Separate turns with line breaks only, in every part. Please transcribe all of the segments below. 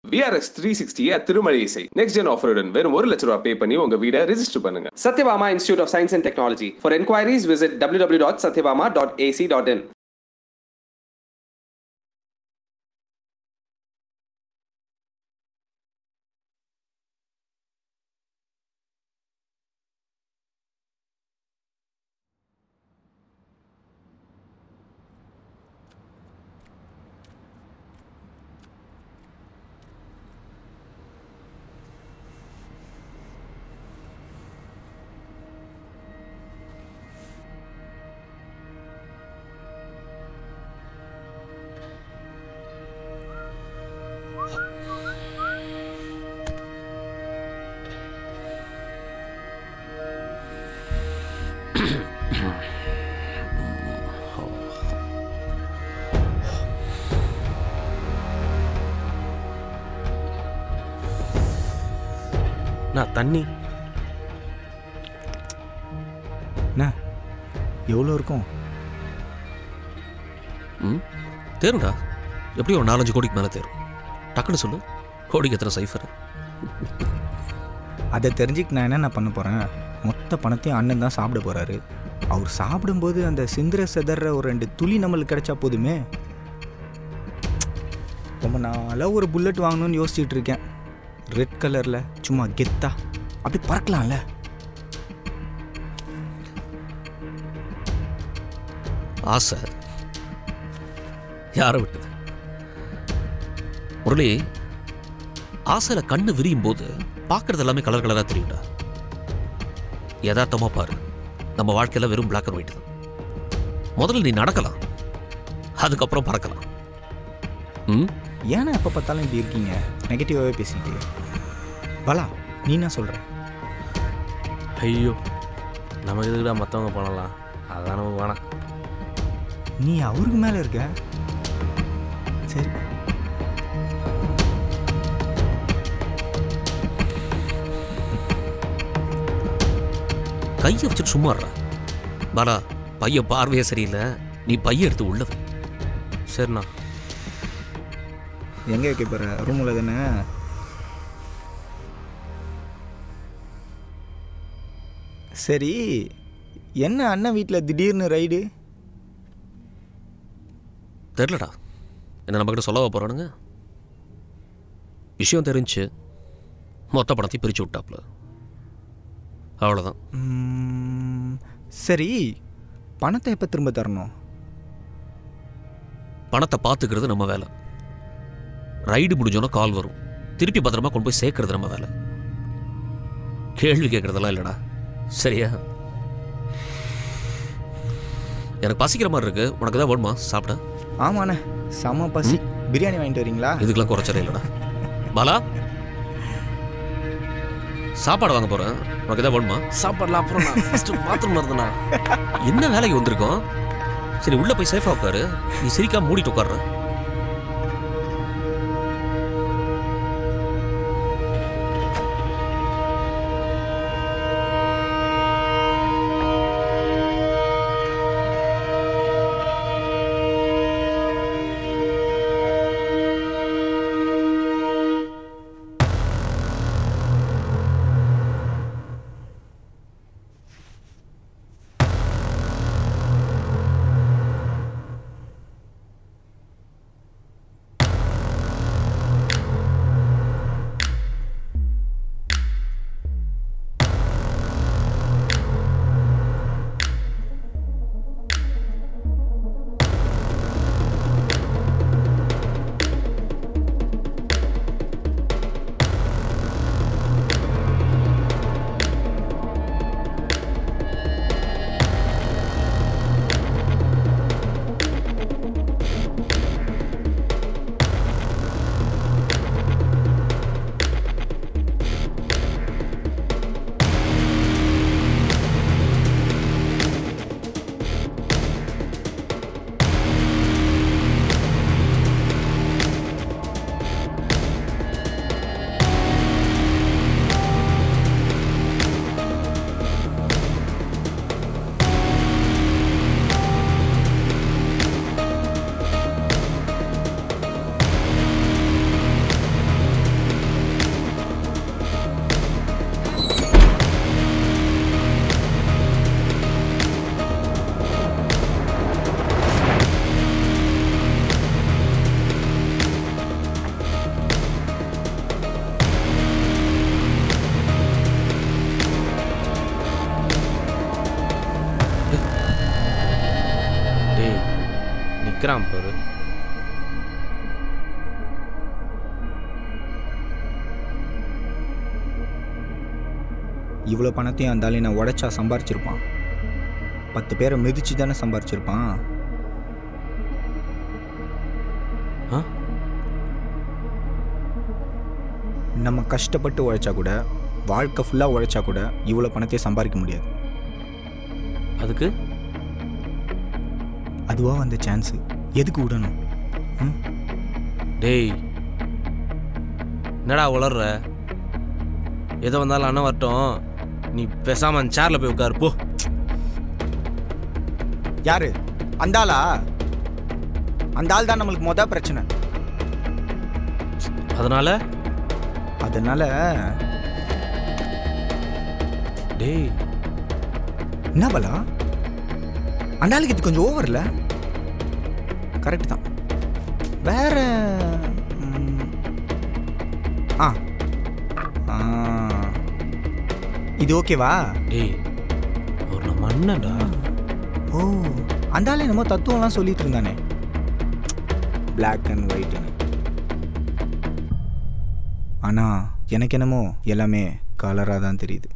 VRS three sixty Thirumalai இசை next gen ஆஃபருடன் வெறும் ஒரு லட்ச ரூபாய் பே பண்ணி உங்க வீடை ரெஜிஸ்டர் பண்ணுங்க Sathyabama institute of science and technology for enquiries visit W W dot Sathyabama dot AC dot in
நான் தண்ணி
என்ன எவ்வளோ இருக்கும்
ம் தேரும்டா எப்படியும் ஒரு நாலஞ்சு கோடிக்கு மேலே தேரும் டக்குன்னு சொல்லு கோடிக்கு எத்தனை சைஃபர்
அதை தெரிஞ்சுக்க நான் என்னென்ன பண்ண போகிறேன் மொத்த பணத்தையும் அண்ணன் தான் சாப்பிட போகிறாரு அவர் சாப்பிடும்போது அந்த சிந்திர செதற ஒரு ரெண்டு துளி நம்மளுக்கு கிடைச்சா போதுமே ரொம்ப நாளாக ஒரு புல்லட் வாங்கணும்னு யோசிச்சுட்டு இருக்கேன் ரெட் கலரில் சும்மா கெத்தா அப்படி பறக்கலாம்ல
ஆசை யாரை விட்டது முரளி ஆசையில் கண்ணு விரியும் போது பார்க்கறது எல்லாமே கலர் கலராக தெரியும்டா யதார்த்தமாக பாரு நம்ம வாழ்க்கையில் வெறும் பிளாக் அண்ட் ஒயிட் தான் முதல்ல நீ நடக்கலாம் அதுக்கப்புறம் பறக்கலாம் ம்
ஏன்னா எப்போ பார்த்தாலும் இப்படி இருக்கீங்க நெகட்டிவாகவே பேசிட்டு பலா நீ என்ன சொல்கிற
ஐயோ நமக்கு எதுக்குடா மற்றவங்க பண்ணலாம் அதான் நமக்கு வேணாம்
நீ அவருக்கு மேலே இருக்க சரி
கையை வச்சுட்டு சும்மா இருடா. பாலா பையன் பார்வையே சரியில்லை நீ பைய எடுத்து உள்ளது
சரிண்ணா
எங்கே வைக்க போகிற ரூமில் தானே சரி என்ன அண்ணன் வீட்டில் திடீர்னு ரைடு
தெரிலடா என்ன நம்மக்கிட்ட சொல்லவா போகிறானுங்க விஷயம் தெரிஞ்சு மொத்த பணத்தையும் பிரித்து விட்டாப்புல அவ்வளோதான்
ம், சரி பணத்தை எப்போ திரும்ப தரணும்
பணத்தை பார்த்துக்கிறது நம்ம வேலை ரைடு முடிஞ்சோன்னா கால் வரும் திருப்பி பத்திரமா கொண்டு போய் சேர்க்கறது நம்ம வேலை கேள்வி கேட்குறதெல்லாம் இல்லைடா சரியா எனக்கு பசிக்கிற மாதிரி இருக்கு உனக்கு தான் வேணுமா சாப்பிட
ஆமாண்ணே செம பசி பிரியாணி வாங்கிட்டு வரீங்களா
இதுக்கெல்லாம் குறைச்சலே இல்லைடா பாலா சாப்பாடு வாங்க போறேன் உனக்கு எதாவது வேணுமா
சாப்பாடுலாம் அப்புறம் நான் ஃபஸ்ட்டு பாத்ரூம் வருதுண்ணா
என்ன வேலைக்கு வந்திருக்கோம் சரி உள்ள போய் சேஃபா உட்காரு நீ சிரிக்காம மூடிட்டு உட்கார்ற
நிற்கிறான் பாரு
இவ்வளோ பணத்தையும் அந்த ஆளு நான் உடைச்சா சம்பாரிச்சிருப்பான் பத்து பேரை மிதிச்சு தானே சம்பாரிச்சிருப்பான்
ஆ
நம்ம கஷ்டப்பட்டு உழைச்சா கூட வாழ்க்கை ஃபுல்லாக உழைச்சா கூட இவ்வளோ பணத்தையும் சம்பாதிக்க முடியாது
அதுக்கு
அதுவாக வந்த சான்ஸு எதுக்கு விடணும் ம்
டேய் என்னடா உளர்ற எதை வந்தாலும் அண்ணன் வரட்டும் நீ பேசாம அந்த சேர்ல போய் உட்காரு போ
யாரு அந்த ஆளா அந்த ஆள் தான் நம்மளுக்கு மொதல் பிரச்சனை
அதனால
அதனால
டேய்
என்ன பலா அந்த ஆளுக்கு இது கொஞ்சம் ஓவர்ல கரெக்ட் தான் வேற ம், ஆ ஆ. இது ஓகேவா
டேய் அவர் நம்ம அண்ணன்டா
ஓ அந்த ஆள் என்னமோ தத்துவம்லாம் சொல்லிட்டு இருந்தானே பிளாக் அண்ட் ஒயிட்னு ஆனால் எனக்கு என்னமோ எல்லாமே கலராக தான் தெரியுது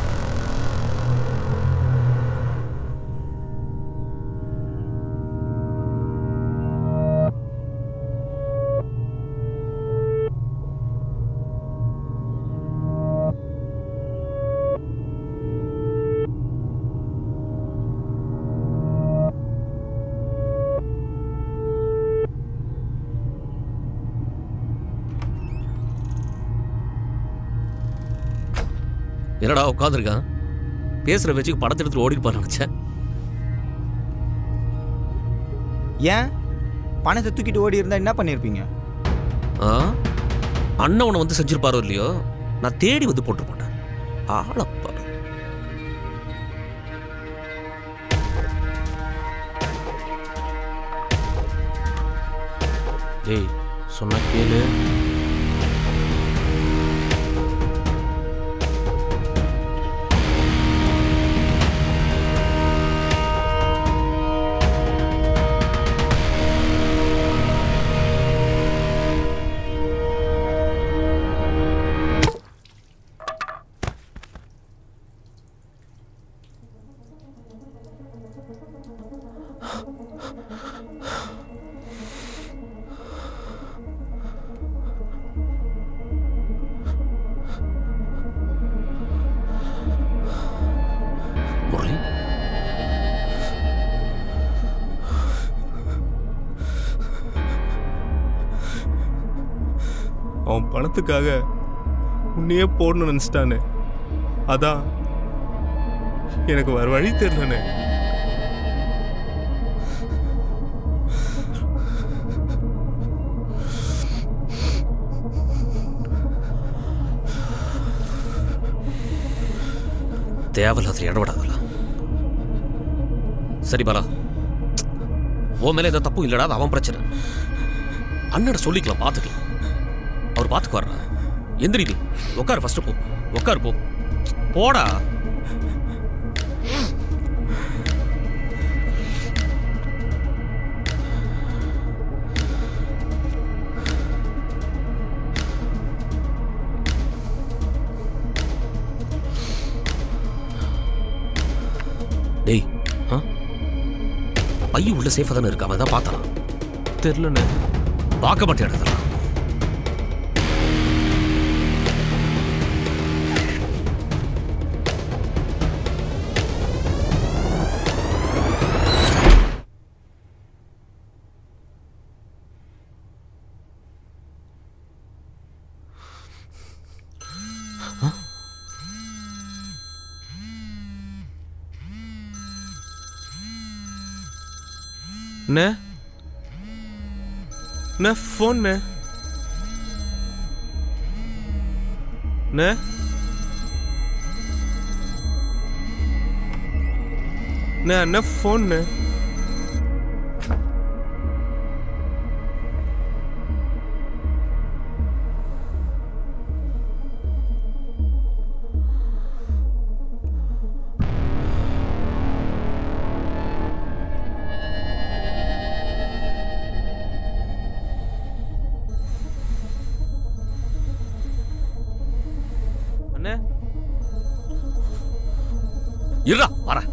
என்னடா உட்காந்துருக்கான் பேசுகிற வச்சுக்கு படத்தை எடுத்துட்டு ஓடிப்பான்னு நினச்சேன்
ஏன் பணத்தை தூக்கிட்டு ஓடி இருந்தால் என்ன பண்ணியிருப்பீங்க
ஆ அண்ணன் உன்னை வந்து செஞ்சிருப்பாரோ இல்லையோ நான் தேடி வந்து போட்டு போட்டேன் ஆளப்பாரு
டேய் சொன்னா கேளு
முரளி
அவன் பணத்துக்காக உன்னையே போடணும்னு நினச்சிட்டானே அதான் எனக்கு வேற வழி தெரியலண்ணே
தேவையில்லாத இடப்படாதல சரி பாலா உன் மேல எந்த தப்பும் இல்லடா அது அவன் பிரச்சனை அண்ணட சொல்லிக்கலாம் பார்த்துக்கலாம் அவர் பார்த்துக்கு வர்றா எந்திரி நீ உட்காரு ஃபர்ஸ்ட் போ உட்காரு போ போடா டேய்
ஆ
பையன் உள்ள சேஃபாக தானே இருக்கு அவன் தான் பார்த்தானா
தெரிலண்ணே
பார்க்க மாட்டேன் அதெல்லாம்
என்ன என்ன ஃபோன்னு என்ன என்ன என்ன ஃபோன்னு
இருடா வரேன்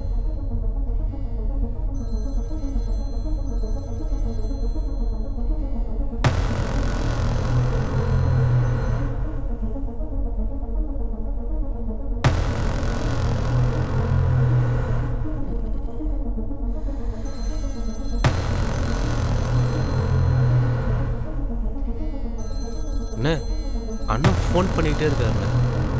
அண்ணே அண்ணா ஃபோன் பண்ணிகிட்டே இருக்காருண்ணே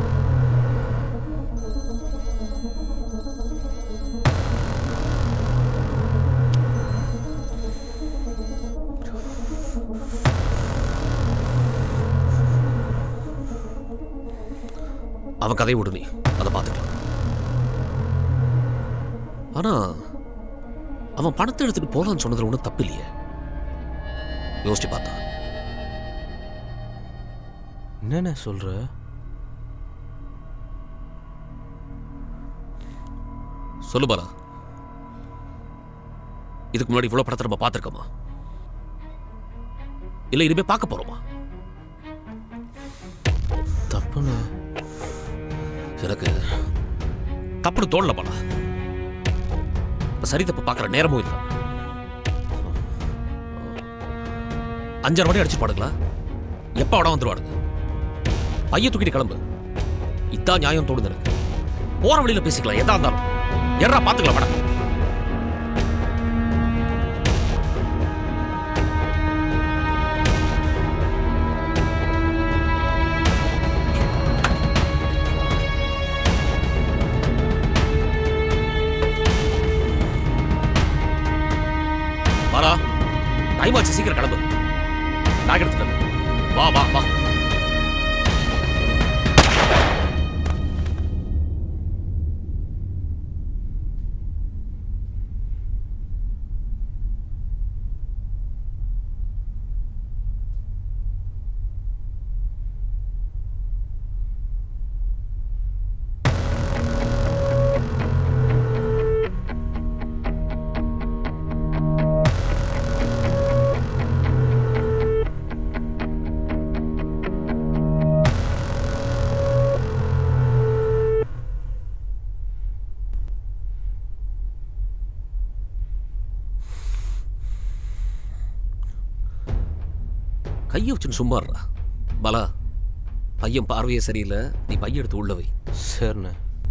அவன் கதையை விடு நீ அதை பார்த்துக்கலாம் ஆனா அவன் பணத்தை எடுத்துட்டு போலான்னு சொன்னதுல ஒன்றும் தப்பு இல்லையே யோசிச்சு பார்த்தா
என்னண்ணே சொல்கிற
சொல்லு பாலா இதுக்கு முன்னாடி இவ்வளவு படத்தை நம்ம பார்த்துருக்கோமா இல்ல இனிமே பார்க்க போறோமா
தப்புண்ணே
எனக்கு தப்புன்னு தோணல பாலா இப்ப சரி தப்பு பார்க்குற நேரமும் இல்லை அஞ்சாறு மணி அடிச்சு பாடுங்களா எப்ப வடம் வந்துருவானுங்க பைய தூக்கிட்டு கிளம்பு இதான் நியாயம் தோணுது எனக்கு போற வழியில பேசிக்கலாம் எதா இருந்தாலும் எறா பாத்துக்கலாம் மேடம் வாடா டைம் ஆச்சு சீக்கிரம் கிளம்பு பேக் எடுத்துட்டு வந்து. வா வா வா கையை வச்சுன்னு சும்மா இருடா பாலா பையன் பார்வையே சரியில்லை நீ பையன் எடுத்து உள்ள வை
சரிண்ணே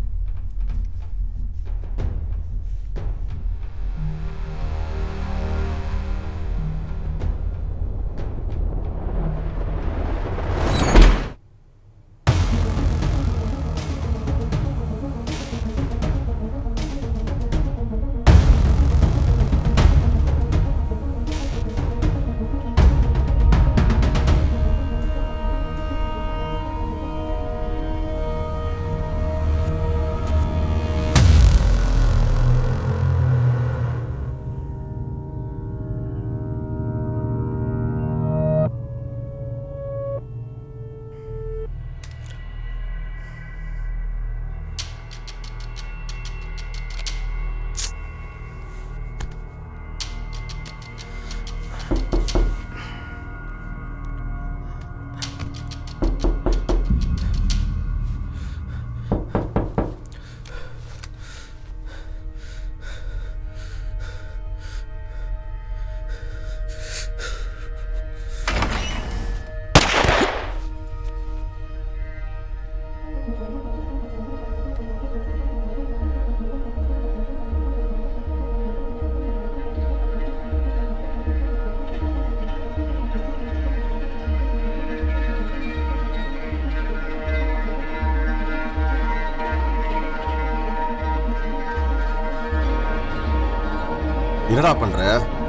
என்னடா பண்ற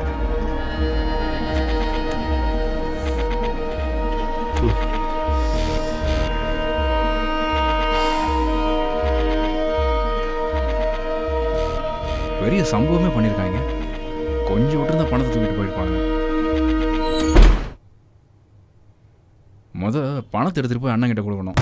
பெரிய சம்பவமே பண்ணியிருக்காங்க கொஞ்சம் விட்டுருந்தா பணத்தை தூக்கிட்டு போயிருப்பாங்க முத பணத்தை எடுத்துகிட்டு போய் அண்ணன் கிட்ட கொடுக்கணும்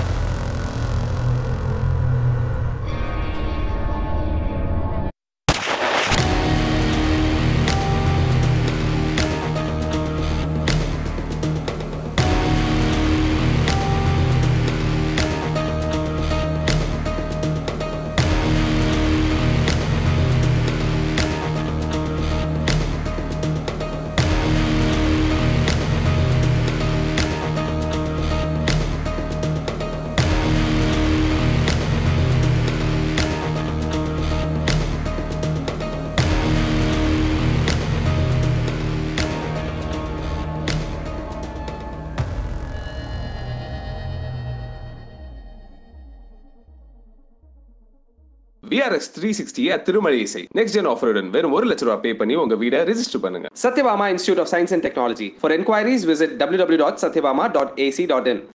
விஆர்எஸ் த்ரீ சிக்ஸ்டி திருமலை இசை நெக்ஸ்ட் ஜென் ஆஃபருடன் வெறும் ஒரு லட்ச ரூபாய் பே பண்ணி உங்க வீடை ரெஜிஸ்டர் பண்ணுங்க Sathyabama institute of science and technology for enquiries visit www.satyabama.ac.in